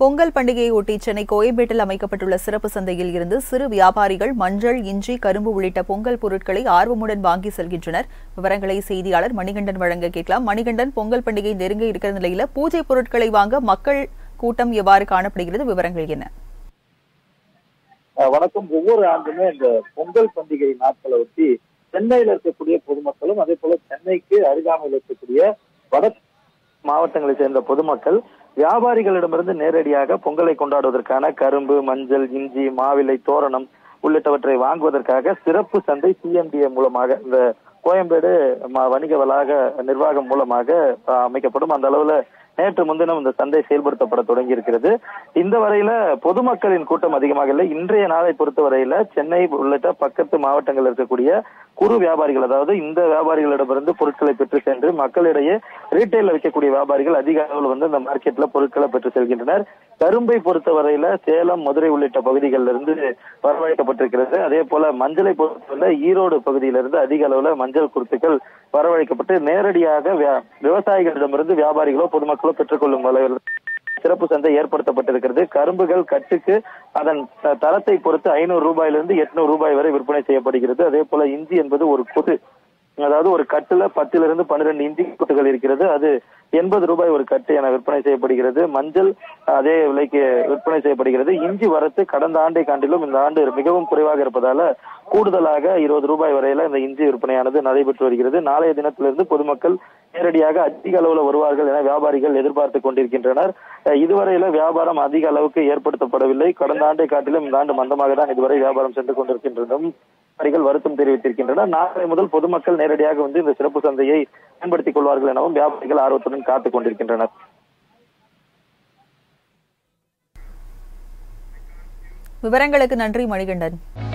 பொங்கல் பண்டிகையை ஒட்டி சென்னை கோயம்பேட்டில் அமைக்கப்பட்டுள்ள சிறப்பு சந்தையில் இருந்து சிறு வியாபாரிகள் மஞ்சள் இஞ்சி கரும்பு உள்ளிட்ட பொங்கல் பொருட்களை ஆர்வமுடன் வாங்கி செல்கின்றனர் விவரங்களை செய்தியாளர் மணிகண்டன் வழங்க கேட்கலாம் மணிகண்டன் பொங்கல் பண்டிகை நெருங்க இருக்கிற நிலையில பூஜை பொருட்களை வாங்க மக்கள் கூட்டம் எவ்வாறு காணப்படுகிறது விவரங்கள் என்ன அஹ் வணக்கம் ஒவ்வொரு ஆண்டுமே இந்த பொங்கல் பண்டிகை நாட்களை ஒட்டி சென்னையில இருக்கக்கூடிய பொதுமக்களும் அதே போல சென்னைக்கு அருகாமையில் இருக்கக்கூடிய வட மாவட்டங்களை சேர்ந்த பொதுமக்கள் வியாபாரிகளிடமிருந்து நேரடியாக பொங்கலை கொண்டாடுவதற்கான கரும்பு மஞ்சள் இஞ்சி மாவிலை தோரணம் உள்ளிட்டவற்றை வாங்குவதற்காக சிறப்பு சந்தை சிஎம்டிஏ மூலமாக இந்த கோயம்பேடு ம- வணிக வளாக நிர்வாகம் மூலமாக அஹ், அமைக்கப்படும் அந்த அளவுல நேற்று முன்தினம் இந்த சந்தை செயல்படுத்தப்பட தொடங்கி இருக்கிறது இந்த வரையில பொதுமக்களின் கூட்டம் அதிகமாக இல்லை இன்றைய நாளை பொறுத்தவரையில சென்னை உள்ளிட்ட பக்கத்து மாவட்டங்கள் இருக்கக்கூடிய குறு வியாபாரிகள் அதாவது இந்த வியாபாரிகளிடமிருந்து பொருட்களை பெற்று சென்று மக்களிடையே ரீட்டைல விற்கக்கூடிய வியாபாரிகள் அதிக அளவில் வந்து இந்த மார்க்கெட்ல பொருட்களை பெற்று செல்கின்றனர் கரும்பை பொறுத்தவரையில சேலம் மதுரை உள்ளிட்ட பகுதிகளில் இருந்து வரவழைக்கப்பட்டிருக்கிறது அதே போல மஞ்சளை பொறுத்தவரை ஈரோடு பகுதியிலிருந்து அதிக அளவுல மஞ்சள் குருத்துக்கள் வரவழைக்கப்பட்டு நேரடியாக வியா- விவசாயிகளிடமிருந்து வியாபாரிகளோ பொதுமக்களோ பெற்றுக்கொள்ளும் அளவில் சிறப்பு சந்தை ஏற்படுத்தப்பட்டிருக்கிறது கரும்புகள் கட்டுக்கு அதன் த- தரத்தை பொறுத்து ஐநூறு ரூபாயிலிருந்து எட்நூறு ரூபாய் வரை விற்பனை செய்யப்படுகிறது அதே போல இஞ்சி என்பது ஒரு கொத்து அதாவது ஒரு கட்டுல பத்திலிருந்து பன்னிரண்டு இஞ்சி கொத்துகள் இருக்கிறது அது எண்பது ரூபாய் ஒரு கட்டு என விற்பனை செய்யப்படுகிறது மஞ்சள் அதே விலைக்கு விற்பனை செய்யப்படுகிறது இஞ்சி வரத்து கடந்த ஆண்டை காண்டிலும் இந்த ஆண்டு மிகவும் குறைவாக இருப்பதால கூடுதலாக இருபது ரூபாய் வரையில இந்த இஞ்சி விற்பனையானது நடைபெற்று வருகிறது நாளைய தினத்திலிருந்து பொதுமக்கள் நேரடியாக அதிக அளவுல வருவார்கள் என வியாபாரிகள் எதிர்பார்த்து கொண்டிருக்கின்றனர் அஹ் இதுவரையில வியாபாரம் அதிக அளவுக்கு ஏற்படுத்தப்படவில்லை கடந்த ஆண்டை காட்டிலும் இந்த ஆண்டு மந்தமாக தான் இதுவரை வியாபாரம் சென்று கொண்டிருக்கின்றனர் வியாபாரிகள் வருத்தம் தெரிவித்திருக்கின்றனர் நாளை முதல் பொதுமக்கள் நேரடியாக வந்து இந்த சிறப்பு சந்தையை பயன்படுத்திக் கொள்வார்கள் எனவும் வியாபாரிகள் ஆர்வத்துடன் காத்துக் கொண்டிருக்கின்றனர் விவரங்களுக்கு நன்றி மணிகண்டன்